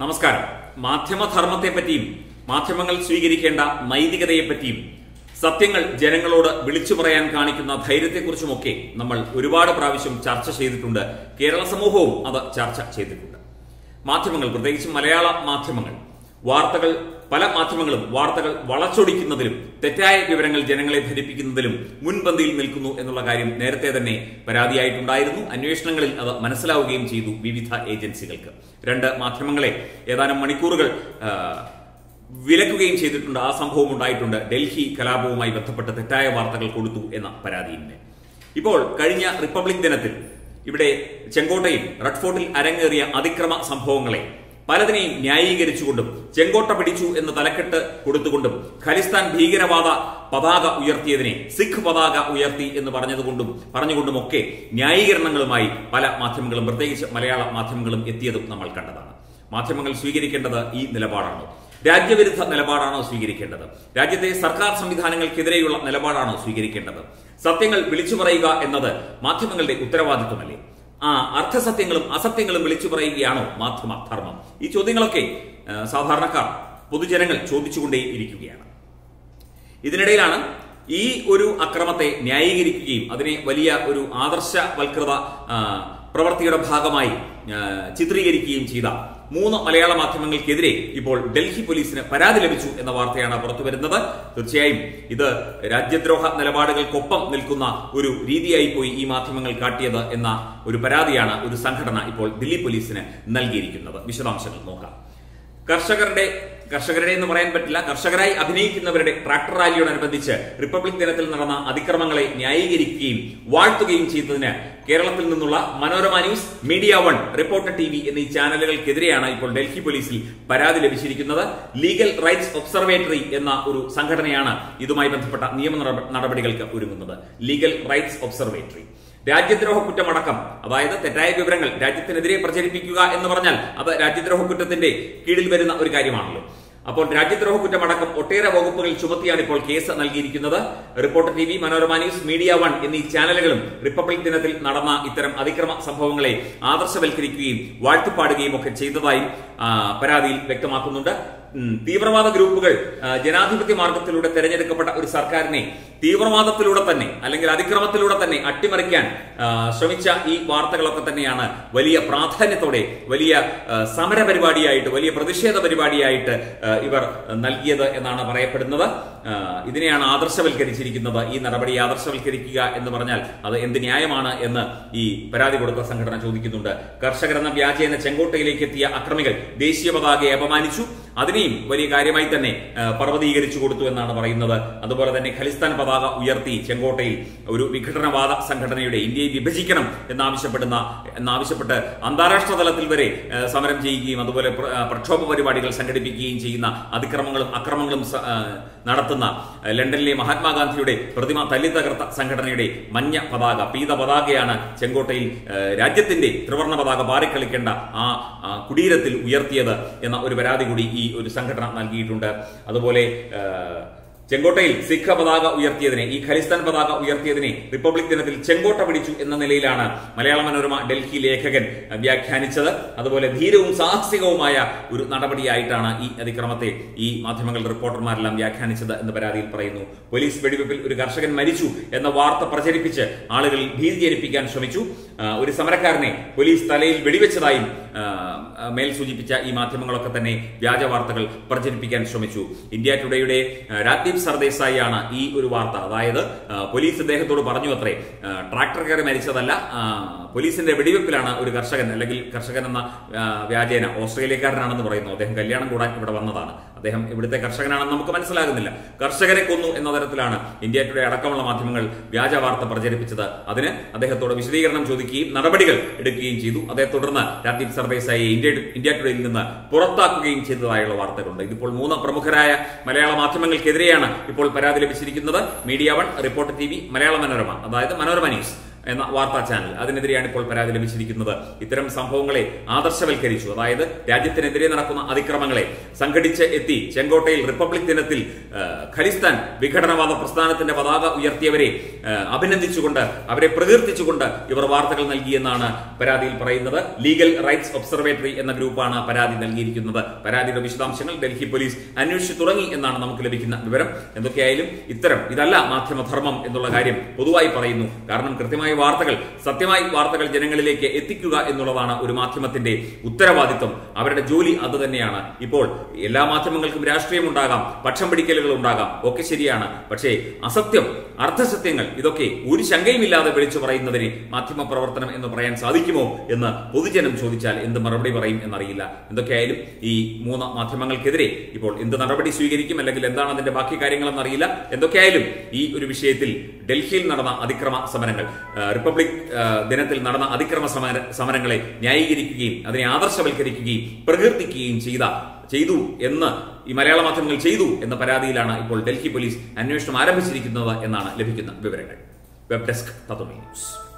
നമസ്കാരം മാധ്യമധർമ്മത്തെപ്പറ്റിയും മാധ്യമങ്ങൾ സ്വീകരിക്കേണ്ട നൈതികതയെപ്പറ്റിയും സത്യങ്ങൾ ജനങ്ങളോട് വിളിച്ചു പറയാൻ കാണിക്കുന്ന ധൈര്യത്തെക്കുറിച്ചുമൊക്കെ നമ്മൾ ഒരുപാട് പ്രാവശ്യം ചർച്ച ചെയ്തിട്ടുണ്ട് കേരള സമൂഹവും അത് ചർച്ച ചെയ്തിട്ടുണ്ട് മാധ്യമങ്ങൾ പ്രത്യേകിച്ച് മലയാള മാധ്യമങ്ങൾ വാർത്തകൾ പല മാധ്യമങ്ങളും വാർത്തകൾ വളച്ചൊടിക്കുന്നതിലും തെറ്റായ വിവരങ്ങൾ ജനങ്ങളെ ധരിപ്പിക്കുന്നതിലും മുൻപന്തിയിൽ നിൽക്കുന്നു എന്നുള്ള കാര്യം നേരത്തെ തന്നെ പരാതിയായിട്ടുണ്ടായിരുന്നു അന്വേഷണങ്ങളിൽ അത് മനസ്സിലാവുകയും ചെയ്തു വിവിധ ഏജൻസികൾക്ക് രണ്ട് മാധ്യമങ്ങളെ ഏതാനും മണിക്കൂറുകൾ ആ, വിലക്കുകയും ചെയ്തിട്ടുണ്ട് ആ സംഭവം ഉണ്ടായിട്ടുണ്ട് ഡൽഹി കലാപവുമായി ബന്ധപ്പെട്ട് തെറ്റായ വാർത്തകൾ കൊടുത്തു എന്ന പരാതിയിന്മേൽ ഇപ്പോൾ കഴിഞ്ഞ റിപ്പബ്ലിക് ദിനത്തിൽ ഇവിടെ ചെങ്കോട്ടയിൽ റെഡ് ഫോർട്ടിൽ അരങ്ങേറിയ അതിക്രമ സംഭവങ്ങളെ പലതിനെയും ന്യായീകരിച്ചുകൊണ്ടും ചെങ്കോട്ട പിടിച്ചു എന്ന് തലക്കെട്ട് കൊടുത്തുകൊണ്ടും ഖലിസ്ഥാൻ ഭീകരവാദ പതാക ഉയർത്തിയതിനെ സിഖ് പതാക ഉയർത്തി എന്ന് പറഞ്ഞതുകൊണ്ടും പറഞ്ഞുകൊണ്ടുമൊക്കെ ന്യായീകരണങ്ങളുമായി പല മാധ്യമങ്ങളും പ്രത്യേകിച്ച് മലയാള മാധ്യമങ്ങളും എത്തിയതും നമ്മൾ കണ്ടതാണ് മാധ്യമങ്ങൾ സ്വീകരിക്കേണ്ടത് ഈ നിലപാടാണോ രാജ്യവിരുദ്ധ നിലപാടാണോ സ്വീകരിക്കേണ്ടത് രാജ്യത്തെ സർക്കാർ സംവിധാനങ്ങൾക്കെതിരെയുള്ള നിലപാടാണോ സ്വീകരിക്കേണ്ടത് സത്യങ്ങൾ വിളിച്ചു പറയുക എന്നത് മാധ്യമങ്ങളുടെ ഉത്തരവാദിത്വമല്ലേ ആ അർത്ഥസത്യങ്ങളും അസത്യങ്ങളും വിളിച്ചു പറയുകയാണോ മാധ്യമ ധർമ്മം ഈ ചോദ്യങ്ങളൊക്കെ ആ, സാധാരണക്കാർ പൊതുജനങ്ങൾ ചോദിച്ചുകൊണ്ടേ ഇരിക്കുകയാണ് ഇതിനിടയിലാണ് ഈ ഒരു അക്രമത്തെ ന്യായീകരിക്കുകയും അതിനെ വലിയ ഒരു ആദർശവൽകൃത ആ, പ്രവൃത്തിയുടെ ഭാഗമായി ആ, ചിത്രീകരിക്കുകയും ചെയ്ത മൂന്ന് മലയാള മാധ്യമങ്ങൾക്കെതിരെ ഇപ്പോൾ ഡൽഹി പോലീസിന് പരാതി ലഭിച്ചു എന്ന വാർത്തയാണ് പുറത്തു വരുന്നത് തീർച്ചയായും ഇത് രാജ്യദ്രോഹ നിലപാടുകൾക്കൊപ്പം നിൽക്കുന്ന ഒരു രീതിയായി പോയി ഈ മാധ്യമങ്ങൾ കാട്ടിയത് എന്ന ഒരു പരാതിയാണ് ഒരു സംഘടന ഇപ്പോൾ ദില്ലി പോലീസിന് നൽകിയിരിക്കുന്നത് വിശദാംശങ്ങൾ നോക്കാം കർഷകരുടെ കർഷകരുടെ എന്ന് പറയാൻ പറ്റില്ല കർഷകരായി അഭിനയിക്കുന്നവരുടെ ട്രാക്ടർ റാലിയോടനുബന്ധിച്ച് റിപ്പബ്ലിക് ദിനത്തിൽ നടന്ന അതിക്രമങ്ങളെ ന്യായീകരിക്കുകയും വാഴ്ത്തുകയും ചെയ്തതിന് കേരളത്തിൽ നിന്നുള്ള Manorama news media one reporter T V എന്നീ ചാനലുകൾക്കെതിരെയാണ് ഇപ്പോൾ ഡൽഹി പോലീസിൽ പരാതി ലഭിച്ചിരിക്കുന്നത് ലീഗൽ റൈറ്റ്സ് ഒബ്സർവേറ്ററി എന്ന ഒരു സംഘടനയാണ് ഇതുമായി ബന്ധപ്പെട്ട നിയമ നടപ- നടപടികൾക്ക് ഒരുങ്ങുന്നത് ലീഗൽ റൈറ്റ്സ് ഒബ്സർവേറ്ററി രാജ്യദ്രോഹ കുറ്റമടക്കം അതായത് തെറ്റായ വിവരങ്ങൾ രാജ്യത്തിനെതിരെ പ്രചരിപ്പിക്കുക എന്ന് പറഞ്ഞാൽ അത് രാജ്യദ്രോഹ കുറ്റത്തിന്റെ കീഴിൽ വരുന്ന ഒരു കാര്യമാണല്ലോ അപ്പോൾ രാജ്യദ്രോഹ കുറ്റമടക്കം ഒട്ടേറെ വകുപ്പുകൾ ചുമത്തിയാണ് ഇപ്പോൾ കേസ് നൽകിയിരിക്കുന്നത് reporter T V Manorama news media one എന്നീ ചാനലുകളും റിപ്പബ്ലിക് ദിനത്തിൽ നടന്ന ഇത്തരം അതിക്രമ സംഭവങ്ങളെ ആദർശവൽക്കരിക്കുകയും വാഴ്ത്തിപ്പാടുകയും ഒക്കെ ചെയ്തതായും ആ, പരാതിയിൽ വ്യക്തമാക്കുന്നുണ്ട് ഉം, തീവ്രവാദ ഗ്രൂപ്പുകൾ ആ, ജനാധിപത്യ മാർഗത്തിലൂടെ തെരഞ്ഞെടുക്കപ്പെട്ട ഒരു സർക്കാരിനെ തീവ്രവാദത്തിലൂടെ തന്നെ അല്ലെങ്കിൽ അതിക്രമത്തിലൂടെ തന്നെ അട്ടിമറിക്കാൻ ആ, ശ്രമിച്ച ഈ വാർത്തകളൊക്കെ തന്നെയാണ് വലിയ പ്രാധാന്യത്തോടെ വലിയ ആ, സമര പരിപാടിയായിട്ട് വലിയ പ്രതിഷേധ പരിപാടിയായിട്ട് ആ, ഇവർ നൽകിയത് എന്നാണ് പറയപ്പെടുന്നത് ആ, ഇതിനെയാണ് ആദർശവൽക്കരിച്ചിരിക്കുന്നത് ഈ നടപടി ആദർശവൽക്കരിക്കുക എന്ന് പറഞ്ഞാൽ അത് എന്ത് ന്യായമാണ് എന്ന് ഈ പരാതി കൊടുത്ത സംഘടന ചോദിക്കുന്നുണ്ട് കർഷകരെന്ന വ്യാജേന ചെങ്കോട്ടയിലേക്ക് എത്തിയ അക്രമികൾ ദേശീയ പതാകയെ അപമാനിച്ചു അതിനെയും വലിയ കാര്യമായി തന്നെ ആ, പർവ്വതീകരിച്ചു കൊടുത്തു എന്നാണ് പറയുന്നത് അതുപോലെ തന്നെ ഖലിസ്ഥാൻ പതാക ഉയർത്തി ചെങ്കോട്ടയിൽ ഒരു വിഘടനവാദ സംഘടനയുടെ ഇന്ത്യയെ വിഭജിക്കണം എന്നാവശ്യപ്പെടുന്ന എന്നാവശ്യപ്പെട്ട് അന്താരാഷ്ട്ര തലത്തിൽ വരെ ആ, സമരം ചെയ്യുകയും അതുപോലെ പ്ര- ആ, പ്രക്ഷോഭ പരിപാടികൾ സംഘടിപ്പിക്കുകയും ചെയ്യുന്ന അതിക്രമങ്ങളും അക്രമങ്ങളും സ- ആ, നടത്തുന്ന ആ, ലണ്ടനിലെ മഹാത്മാഗാന്ധിയുടെ പ്രതിമ തല്ലി തകർത്ത സംഘടനയുടെ മഞ്ഞ പതാക പീത പതാകയാണ് ചെങ്കോട്ടയിൽ ആ, രാജ്യത്തിന്റെ ത്രിവർണ്ണ പതാക പാറിക്കളിക്കേണ്ട ആ ആ, കുടീരത്തിൽ ഉയർത്തിയത് എന്ന ഒരു പരാതി കൂടി ഈ ഒരു സംഘടന നൽകിയിട്ടുണ്ട് അതുപോലെ ആ, ചെങ്കോട്ടയിൽ സിഖ് പതാക ഉയർത്തിയതിനെ ഈ ഖലിസ്ഥാൻ പതാക ഉയർത്തിയതിനെ റിപ്പബ്ലിക് ദിനത്തിൽ ചെങ്കോട്ട പിടിച്ചു എന്ന നിലയിലാണ് മലയാള മനോരമ ഡൽഹി ലേഖകൻ വ്യാഖ്യാനിച്ചത് അതുപോലെ ധീരവും സാഹസികവുമായ ഒരു നടപടിയായിട്ടാണ് ഈ അതിക്രമത്തെ ഈ മാധ്യമങ്ങൾ റിപ്പോർട്ടർമാരെല്ലാം വ്യാഖ്യാനിച്ചത് എന്ന് പരാതിയിൽ പറയുന്നു പോലീസ് വെടിവെപ്പിൽ ഒരു കർഷകൻ മരിച്ചു എന്ന വാർത്ത പ്രചരിപ്പിച്ച് ആളുകളിൽ ഭീതി ജനിപ്പിക്കാൻ ശ്രമിച്ചു ആ, ഒരു സമരക്കാരനെ പോലീസ് തലയിൽ വെടിവെച്ചതായും ആ, ആ, മേൽ സൂചിപ്പിച്ച ഈ മാധ്യമങ്ങളൊക്കെ തന്നെ വ്യാജ വാർത്തകൾ പ്രചരിപ്പിക്കാൻ ശ്രമിച്ചു ഇന്ത്യ ടുഡേയുടെ ആ, രാജ്ദീപ് സർദേശായി ആണ് ഈ ഒരു വാർത്ത അതായത് ആ, പോലീസ് ഇദ്ദേഹത്തോട് പറഞ്ഞു അത്രേ ആ, ട്രാക്ടർ കയറി മരിച്ചതല്ല ആ, പോലീസിന്റെ വെടിവെപ്പിലാണ് ഒരു കർഷകൻ അല്ലെങ്കിൽ കർഷകൻ എന്ന ആ, വ്യാജേന ഓസ്ട്രേലിയക്കാരനാണെന്ന് പറയുന്നു അദ്ദേഹം കല്യാണം കൂടാൻ ഇവിടെ വന്നതാണ് അദ്ദേഹം ഇവിടുത്തെ കർഷകനാണെന്ന് നമുക്ക് മനസ്സിലാകുന്നില്ല കർഷകരെ കൊന്നു എന്ന തരത്തിലാണ് ഇന്ത്യ ടുഡേ അടക്കമുള്ള മാധ്യമങ്ങൾ വ്യാജ വാർത്ത പ്രചരിപ്പിച്ചത് അതിന് അദ്ദേഹത്തോട് വിശദീകരണം ചോദിക്കുകയും നടപടികൾ എടുക്കുകയും ചെയ്തു അതേ തുടർന്ന് രാജ്ദീപ് സർദേശായി ഇന്ത്യ ഇന്ത്യ ടുഡേയിൽ നിന്ന് പുറത്താക്കുകയും ചെയ്തതായുള്ള വാർത്തകളുണ്ട് ഇതിപ്പോൾ മൂന്ന് പ്രമുഖരായ മലയാള മാധ്യമങ്ങൾക്കെതിരെയാണ് ഇപ്പോൾ പരാതി ലഭിച്ചിരിക്കുന്നത് media one reporter T V Malayala Manorama അതായത് മനോരമ ന്യൂസ് എന്ന വാർത്താ ചാനൽ അതിനെതിരെയാണ് ഇപ്പോൾ പരാതി ലഭിച്ചിരിക്കുന്നത് ഇത്തരം സംഭവങ്ങളെ ആദർശവൽക്കരിച്ചു അതായത് രാജ്യത്തിനെതിരെ നടക്കുന്ന അതിക്രമങ്ങളെ സംഘടിച്ച് എത്തി ചെങ്കോട്ടയിൽ റിപ്പബ്ലിക് ദിനത്തിൽ ആ, ഖലിസ്ഥാൻ വിഘടനവാദ പ്രസ്ഥാനത്തിന്റെ പതാക ഉയർത്തിയവരെ ആ, അഭിനന്ദിച്ചുകൊണ്ട് അവരെ പ്രകീർത്തിച്ചുകൊണ്ട് ഇവർ വാർത്തകൾ നൽകിയെന്നാണ് പരാതിയിൽ പറയുന്നത് ലീഗൽ റൈറ്റ്സ് ഒബ്സർവേറ്ററി എന്ന ഗ്രൂപ്പാണ് പരാതി നൽകിയിരിക്കുന്നത് പരാതിയുടെ വിശദാംശങ്ങൾ ഡൽഹി പോലീസ് അന്വേഷിച്ചു തുടങ്ങി എന്നാണ് നമുക്ക് ലഭിക്കുന്ന വിവരം എന്തൊക്കെയായാലും ഇത്തരം ഇതല്ല മാധ്യമധർമ്മം എന്നുള്ള കാര്യം പൊതുവായി പറയുന്നു കാരണം കൃത്യമായ വാർത്തകൾ സത്യമായി വാർത്തകൾ ജനങ്ങളിലേക്ക് എത്തിക്കുക എന്നുള്ളതാണ് ഒരു മാധ്യമത്തിന്റെ ഉത്തരവാദിത്വം അവരുടെ ജോലി അത് തന്നെയാണ് ഇപ്പോൾ എല്ലാ മാധ്യമങ്ങൾക്കും രാഷ്ട്രീയം ഉണ്ടാകാം പക്ഷം പിടിക്കലുകൾ ഉണ്ടാകാം ഒക്കെ ശരിയാണ് പക്ഷേ അസത്യം അർദ്ധസത്യങ്ങൾ ഇതൊക്കെ ഒരു ശങ്കയുമില്ലാതെ വിളിച്ചു പറയുന്നതിന് മാധ്യമ പ്രവർത്തനം എന്ന് പറയാൻ സാധിക്കുമോ എന്ന് പൊതുജനം ചോദിച്ചാൽ എന്ത് മറുപടി പറയും എന്നറിയില്ല എന്തൊക്കെയായാലും ഈ മൂന്ന് മാധ്യമങ്ങൾക്കെതിരെ ഇപ്പോൾ എന്ത് നടപടി സ്വീകരിക്കും അല്ലെങ്കിൽ എന്താണ് അതിന്റെ ബാക്കി കാര്യങ്ങളെന്ന് അറിയില്ല എന്തൊക്കെയായാലും ഈ ഒരു വിഷയത്തിൽ ഡൽഹിയിൽ നടന്ന അതിക്രമ സമരങ്ങൾ ആ, റിപ്പബ്ലിക് ആ, ദിനത്തിൽ നടന്ന അതിക്രമ സമര സമരങ്ങളെ ന്യായീകരിക്കുകയും അതിനെ ആദർശവൽക്കരിക്കുകയും പ്രകീർത്തിക്കുകയും ചെയ്ത ചെയ്തു എന്ന് ഈ മലയാള മാധ്യമങ്ങൾ ചെയ്തു എന്ന പരാതിയിലാണ് ഇപ്പോൾ ഡൽഹി പോലീസ് അന്വേഷണം ആരംഭിച്ചിരിക്കുന്നത് എന്നാണ് ലഭിക്കുന്ന വിവരങ്ങൾ വെബ് ഡെസ്ക് തത്വമേ ന്യൂസ്